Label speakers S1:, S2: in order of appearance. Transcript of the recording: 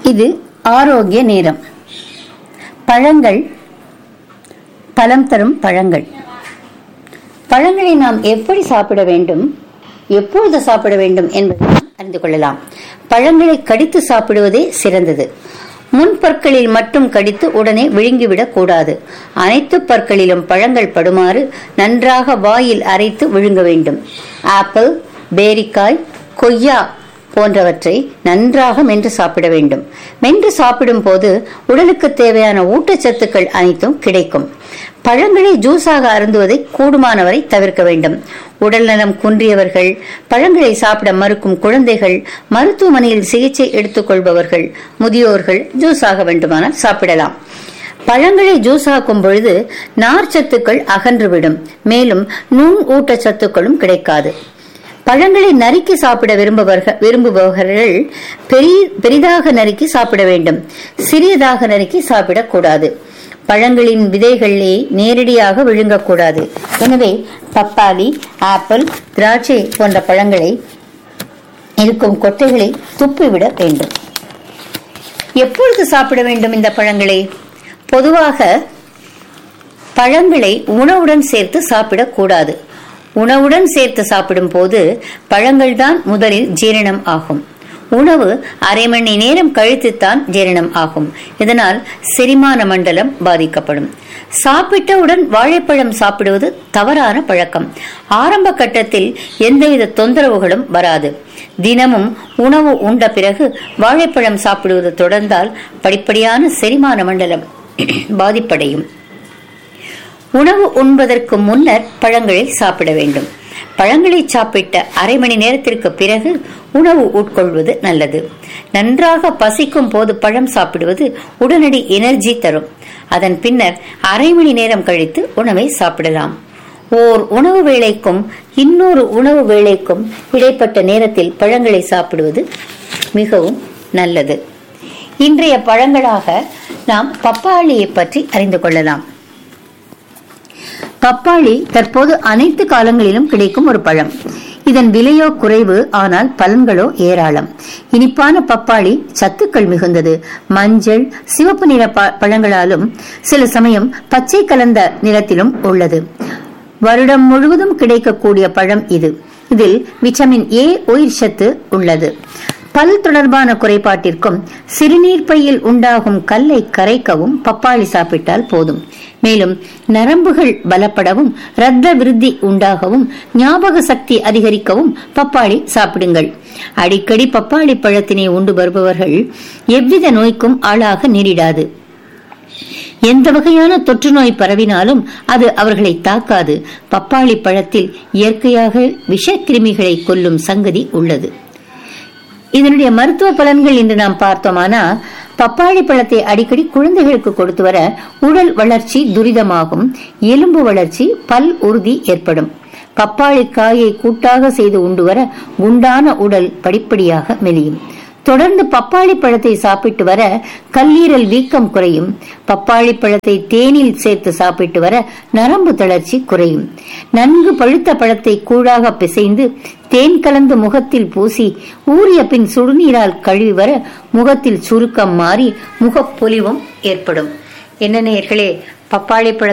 S1: இது ஆரோக்கிய நேரம் பழங்கள் பலம் தரும் பழங்கள் பழங்களை நாம் எப்படி சாப்பிட வேண்டும் எப்பொழுது சாப்பிட வேண்டும் என்பதை நாம் அறிந்து கொள்ளலாம் பழங்களை கடித்து சாப்பிடுவதே சிறந்தது முன் பற்களில் மட்டும் கடித்து உடனே விழுங்கிவிடக் கூடாது அனைத்து பற்களிலும் பழங்கள் படுமாறு நன்றாக வாயில் அரைத்து விழுங்க வேண்டும் ஆப்பிள் பேரிக்காய் கொய்யா போன்றவற்றை நன்றாக மென்று சாப்பிட வேண்டும் மென்று சாப்பிடும் போது உடலுக்கு தேவையான ஊட்டச்சத்துக்கள் அனைத்தும் கிடைக்கும் பழங்களை ஜூஸாக அருந்துவதை கூடுமானவரை தவிர்க்க வேண்டும் உடல் நலம் குன்றியவர்கள் பழங்களை சாப்பிட மறுக்கும் குழந்தைகள் மருத்துவமனையில் சிகிச்சை எடுத்துக்கொள்பவர்கள் முதியோர்கள் ஜூஸாக வேண்டுமானால் சாப்பிடலாம் பழங்களை ஜூஸாக்கும் பொழுது நார்ச்சத்துக்கள் அகன்றுவிடும் மேலும் நுண் ஊட்டச்சத்துக்களும் கிடைக்காது பழங்களை நறுக்கி சாப்பிட விரும்புபவர்கள் விரும்புபவர்கள் பெரிய பெரிதாக நறுக்கி சாப்பிட வேண்டும் சிறியதாக நறுக்கி சாப்பிடக்கூடாது பழங்களின் விதைகளே நேரடியாக விழுங்கக்கூடாது எனவே பப்பாளி ஆப்பிள் திராட்சை போன்ற பழங்களை இருக்கும் கொட்டைகளை துப்பிவிட வேண்டும் எப்பொழுது சாப்பிட வேண்டும் இந்த பழங்களை பொதுவாக பழங்களை உணவுடன் சேர்த்து சாப்பிடக்கூடாது உணவுடன் சேர்த்து சாப்பிடும் போது பழங்கள் தான் முதலில் ஜீரணம் ஆகும் உணவு அரை மணி நேரம் கழித்துத்தான் ஜீரணம் ஆகும் இதனால் செரிமான மண்டலம் பாதிக்கப்படும் சாப்பிட்டவுடன் வாழைப்பழம் சாப்பிடுவது தவறான பழக்கம் ஆரம்ப கட்டத்தில் எந்தவித தொந்தரவுகளும் வராது தினமும் உணவு உண்ட பிறகு வாழைப்பழம் சாப்பிடுவது தொடர்ந்தால் படிப்படியான செரிமான மண்டலம் பாதிப்படையும் உணவு உண்பதற்கு முன்னர் பழங்களை சாப்பிட வேண்டும் பழங்களை சாப்பிட்ட அரை மணி நேரத்திற்கு பிறகு உணவு உட்கொள்வது நல்லது நன்றாக பசிக்கும் போது பழம் சாப்பிடுவது உடனடி எனர்ஜி தரும் அதன் பின்னர் அரை மணி நேரம் கழித்து உணவை சாப்பிடலாம் ஓர் உணவு வேளைக்கும் இன்னொரு உணவு வேளைக்கும் இடைப்பட்ட நேரத்தில் பழங்களை சாப்பிடுவது மிகவும் நல்லது இன்றைய பழங்களாக நாம் பப்பாளியை பற்றி அறிந்து கொள்ளலாம் பப்பாளி தற்போது அனைத்து காலங்களிலும் கிடைக்கும் ஒரு பழம் இதன் விலையோ குறைவு ஆனால் பலன்களோ ஏராளம் இனிப்பான பப்பாளி சத்துக்கள் மிகுந்தது மஞ்சள் சிவப்பு நிற பழங்களாலும் சில சமயம் பச்சை கலந்த நிறத்திலும் உள்ளது வருடம் முழுவதும் கிடைக்கக்கூடிய பழம் இது இதில் விட்டமின் ஏ உயிர் சத்து உள்ளது பல் தொடர்பான குறைபாட்டிற்கும் சிறுநீர் பையில் உண்டாகும் கல்லை கரைக்கவும் பப்பாளி சாப்பிட்டால் போதும் மேலும் நரம்புகள் பலப்படவும் இரத்த விருத்தி உண்டாகவும் ஞாபக சக்தி அதிகரிக்கவும் பப்பாளி சாப்பிடுங்கள் அடிக்கடி பப்பாளி பழத்தினை உண்டு வருபவர்கள் எவ்வித நோய்க்கும் ஆளாக நேரிடாது எந்த வகையான தொற்று நோய் பரவினாலும் அது அவர்களை தாக்காது பப்பாளி பழத்தில் இயற்கையாக விஷக்கிருமிகளை கொல்லும் சங்கதி உள்ளது இதனுடைய மருத்துவ பலன்கள் என்று நாம் பார்த்தோமானா பப்பாளி பழத்தை அடிக்கடி குழந்தைகளுக்கு கொடுத்து வர உடல் வளர்ச்சி துரிதமாகும் எலும்பு வளர்ச்சி பல் உறுதி ஏற்படும் பப்பாளி காயை கூட்டாக செய்து உண்டு வர குண்டான உடல் படிப்படியாக மெலியும் தொடர்ந்து பப்பாளி பழத்தை சாப்பிட்டு வர கல்லீரல் வீக்கம் குறையும் பப்பாளி பழத்தை தேனில் சேர்த்து சாப்பிட்டு வர நரம்பு தளர்ச்சி குறையும் நன்கு பழுத்த பழத்தை கூழாக பிசைந்து தேன் கலந்து முகத்தில் பூசி ஊறிய பின் சுடுநீரால் கழுவி வர முகத்தில் சுருக்கம் மாறி முகப்பொலிவும் ஏற்படும் என்ன நேர்களே பப்பாளி பழ